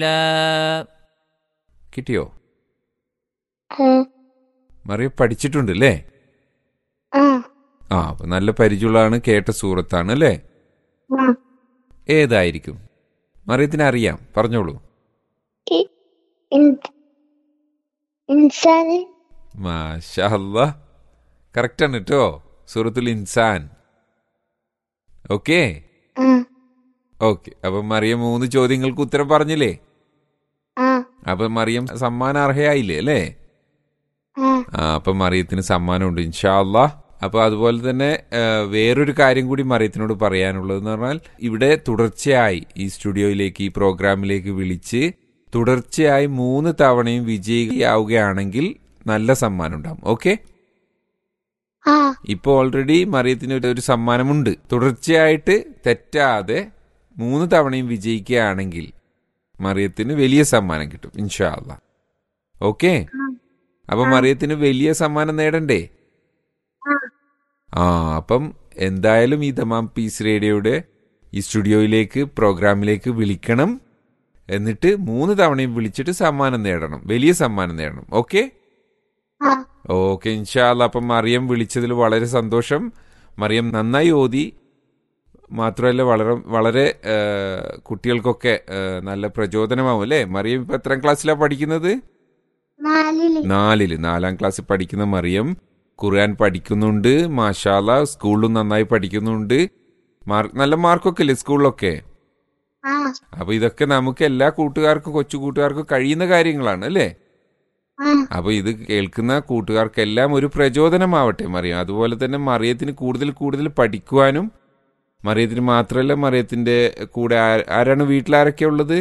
لا കിട്ടിയോ ആ മറിയ പഠിച്ചിട്ടുണ്ട് അല്ലേ ആ ആ അപ്പൊ നല്ല പരിചയമുള്ളതാണ് കേട്ട സൂറത്താണ് അല്ലേ ആ ഏതായിരിക്കും മറിയത്തിന് അറിയാം പറഞ്ഞോളൂ ഇ- ഇൻ- ഇൻസാന് മാഷല്ല കറക്റ്റാണ് കേട്ടോ സൂറത്തുൽ ഇൻസാൻ ഓക്കെ ആ ഓക്കെ അപ്പൊ മറിയം മൂന്ന് ചോദ്യങ്ങൾക്ക് ഉത്തരം പറഞ്ഞില്ലേ ആ അപ്പൊ മറിയം സമ്മാനം അർഹയായില്ലേ അല്ലേ ആ ആ അപ്പൊ മറിയത്തിന് സമ്മാനമുണ്ട് ഇൻഷാല്ല അപ്പൊ അതുപോലെ തന്നെ ആ, വേറൊരു കാര്യം കൂടി മറിയത്തിനോട് പറയാനുള്ളതെന്ന് പറഞ്ഞാൽ ഇവിടെ തുടർച്ചയായി ഈ സ്റ്റുഡിയോയിലേക്ക് ഈ പ്രോഗ്രാമിലേക്ക് വിളിച്ച് തുടർച്ചയായി മൂന്ന് തവണയും വിജയിയാവുകയാണെങ്കിൽ നല്ല സമ്മാനം ഉണ്ടാവും ഓക്കെ ആ ഇപ്പോൾ ഓൾറെഡി മറിയത്തിന് ഒരു- ഒരു സമ്മാനമുണ്ട് തുടർച്ചയായിട്ട് തെറ്റാതെ മൂന്ന് തവണയും വിജയിക്കുകയാണെങ്കിൽ മറിയത്തിന് വലിയ സമ്മാനം കിട്ടും ഇൻഷാല്ല ഓക്കെ അപ്പൊ മറിയത്തിന് വലിയ സമ്മാനം നേടണ്ടേ ആ. ആ അപ്പം എന്തായാലും ഈ ദമാം പീസ് റേഡിയോയുടെ ഈ സ്റ്റുഡിയോയിലേക്ക് പ്രോഗ്രാമിലേക്ക് വിളിക്കണം എന്നിട്ട് മൂന്ന് തവണയും വിളിച്ചിട്ട് സമ്മാനം നേടണം വലിയ സമ്മാനം നേടണം ഓക്കെ ആ ഓക്കെ ഇൻഷാല്ല അപ്പം മറിയം വിളിച്ചതിൽ വളരെ സന്തോഷം മറിയം നന്നായി ഓതി മാത്രമല്ല വളരെ വളരെ ആ, കുട്ടികൾക്കൊക്കെ ആ, നല്ല പ്രചോദനമാവും അല്ലേ മറിയം ഇപ്പൊ എത്രാം ക്ലാസ്സിലാണ് പഠിക്കുന്നത് നാലില് നാലില് നാലാം ക്ലാസ്സിൽ പഠിക്കുന്ന മറിയം ഖുർആൻ പഠിക്കുന്നുണ്ട് മാഷാല സ്കൂളിലും നന്നായി പഠിക്കുന്നുണ്ട് മാർക്ക് നല്ല മാർക്കൊക്കെ ഇല്ലേ സ്കൂളിലൊക്കെ ആ അപ്പൊ ഇതൊക്കെ നമുക്ക് എല്ലാ കൂട്ടുകാർക്കും കൊച്ചു കൂട്ടുകാർക്കും കഴിയുന്ന കാര്യങ്ങളാണ് അല്ലേ ആ അപ്പൊ ഇത് കേൾക്കുന്ന കൂട്ടുകാർക്കെല്ലാം ഒരു പ്രചോദനമാവട്ടെ മറിയം അതുപോലെ തന്നെ മറിയത്തിന് കൂടുതൽ കൂടുതൽ പഠിക്കുവാനും മറിയത്തിന് മാത്രമല്ല മറിയത്തിന്റെ കൂടെ ആ- ആരാണ് വീട്ടിലാരൊക്കെ ഉള്ളത്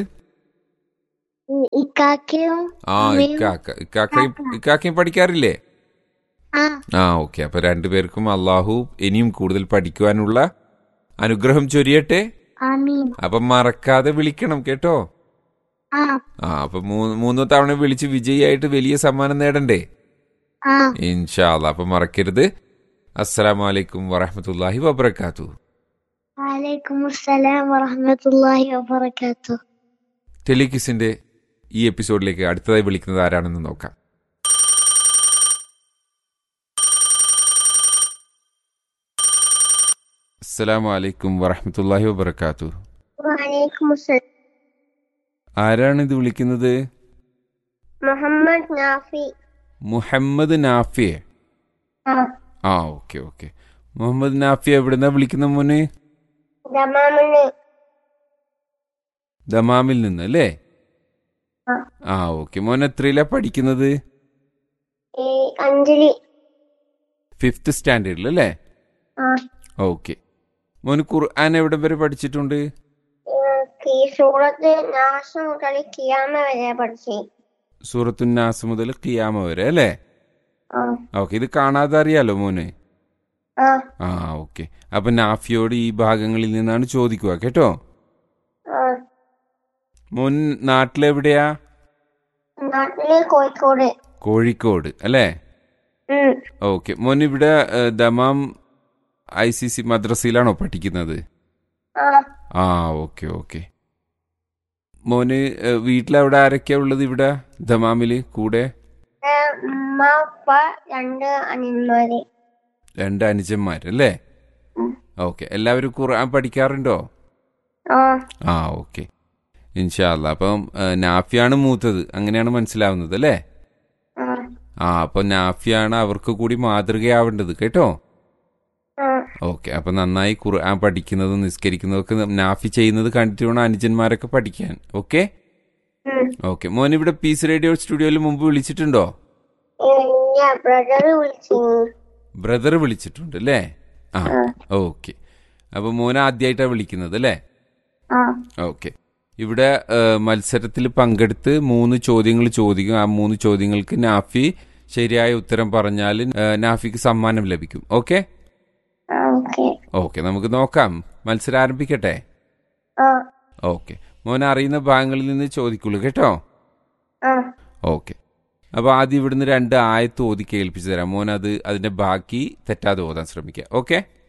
ഇ- ഇക്കാക്കയും ആ ഉമ്മയും ഇക്കാക്ക ഇക്കാക്കയും ഇക്കാക്കയും പഠിക്കാറില്ലേ ആ ആ ഓക്കെ അപ്പൊ രണ്ടുപേർക്കും അള്ളാഹു ഇനിയും കൂടുതൽ പഠിക്കുവാനുള്ള അനുഗ്രഹം ചൊരിയട്ടെ ആമീൻ അപ്പൊ മറക്കാതെ വിളിക്കണം കേട്ടോ ആ ആ അപ്പൊ മൂന്ന് മൂന്ന് തവണ വിളിച്ച് വിജയിയായിട്ട് വലിയ സമ്മാനം നേടണ്ടേ ആ ഇൻഷാല്ല അപ്പൊ മറക്കരുത് അസ്സലാമലൈക്കും വറഹമത്തല്ലാഹി വബർക്കാത്തു വലൈക്കും അസ്സലാം വറഹമത്തുള്ളാഹി വബറകാതുഹു ടെലികിസിന്റെ ഈ എപ്പിസോഡിലേക്ക് അടുത്തതായി വിളിക്കുന്നത് ആരാണെന്ന് നോക്കാം അസ്സലാമു അലൈക്കും വറഹമത്തല്ലാഹി വബർക്കാത്തു വലൈക്കും അസ്സലാം ആരാണ് ഇത് വിളിക്കുന്നത് മുഹമ്മദ് നാഫി മുഹമ്മദ് നാഫിയെ ആ ആ ഓക്കെ ഓക്കെ മുഹമ്മദ് നാഫിയ എവിടുന്നാ വിളിക്കുന്ന മോന് ദമാമിന് ദമാമിൽ നിന്ന് അല്ലേ ആ. ആ ഓക്കെ മോൻ എത്രയിലാ പഠിക്കുന്നത് ഈ അഞ്ജലി ഫിഫ്ത്ത് സ്റ്റാൻഡേർഡിൽ അല്ലേ ആ ഓക്കെ മോന് ഖുർആൻ എവിടെ വരെ പഠിച്ചിട്ടുണ്ട് ഈ സൂറത്ത് നാശം മുതൽ കിയാമ വരെ പഠിച്ചു സൂറത്തുന്നാസ് മുതൽ ഖിയാമ വരെ അല്ലേ ആ ഓക്കെ ഇത് കാണാതെ അറിയാലോ മോന് ആ ആ ഓക്കെ അപ്പൊ നാഫിയോട് ഈ ഭാഗങ്ങളിൽ നിന്നാണ് ചോദിക്കുക കേട്ടോ ആ മോൻ നാട്ടിലെവിടെയാ നാട്ടില് കോഴിക്കോട് കോഴിക്കോട് അല്ലേ ഉം ഓക്കെ മോൻ ഇവിടെ ഏഹ്, ദമാം ഐ സി സി മദ്രസയിലാണോ പഠിക്കുന്നത് ആ ആ ഓക്കെ ഓക്കെ മോന് ഏഹ്, വീട്ടിലവിടെ ആരൊക്കെയാ ഉള്ളത് ഇവിടെ ദമാമില് കൂടെ ഏ, ഉമ്മ ഉപ്പ രണ്ട് അനിയന്മാര് രണ്ട് അനുജന്മാരല്ലേ ഉം. ഓക്കെ എല്ലാവരും ഖുർആൻ പഠിക്കാറുണ്ടോ ആ ആ ഓക്കെ ഇൻഷാല്ല അപ്പം ഏഹ്, നാഫിയാണ് മൂത്തത് അങ്ങനെയാണ് മനസ്സിലാവുന്നത് അല്ലേ ആ ആ അപ്പൊ നാഫിയാണ് അവർക്ക് കൂടി മാതൃകയാവേണ്ടത് കേട്ടോ ആ ഓക്കെ അപ്പൊ നന്നായി ഖുർആൻ പഠിക്കുന്നതും നിസ്കരിക്കുന്നതും ഒക്കെ നാഫി ചെയ്യുന്നത് കണ്ടിട്ട് വേണം അനുജന്മാരൊക്കെ പഠിക്കാൻ ഓക്കെ ഉം ഓക്കെ മോൻ ഇവിടെ പീസ് റേഡിയോ സ്റ്റുഡിയോയിൽ മുമ്പ് വിളിച്ചിട്ടുണ്ടോ ഞാൻ ബ്രദർ വിളിച്ചു ബ്രദർ വിളിച്ചിട്ടുണ്ട് അല്ലേ ആ ആ. ഓക്കെ അപ്പൊ മോൻ ആദ്യമായിട്ടാണ് വിളിക്കുന്നത് അല്ലേ ആ ഓക്കെ ഇവിടെ മത്സരത്തിൽ പങ്കെടുത്ത് മൂന്ന് ചോദ്യങ്ങൾ ചോദിക്കും ആ മൂന്ന് ചോദ്യങ്ങൾക്ക് നാഫി ശരിയായ ഉത്തരം പറഞ്ഞാൽ ഏഹ്, നാഫിക്ക് സമ്മാനം ലഭിക്കും ഓക്കെ ആ ഓക്കെ ഓക്കെ നമുക്ക് നോക്കാം മത്സരം ആരംഭിക്കട്ടെ ആ ഓക്കെ മോൻ അറിയുന്ന ഭാഗങ്ങളിൽ നിന്ന് ചോദിക്കുള്ളൂ കേട്ടോ ആ ഓക്കെ അപ്പൊ ആദ്യം ഇവിടുന്ന് രണ്ട് ആയത്ത് ഓതി കേൾപ്പിച്ചു തരാം മോൻ അത് അതിന്റെ ബാക്കി തെറ്റാതെ ഓതാൻ ശ്രമിക്കുക ഓക്കെ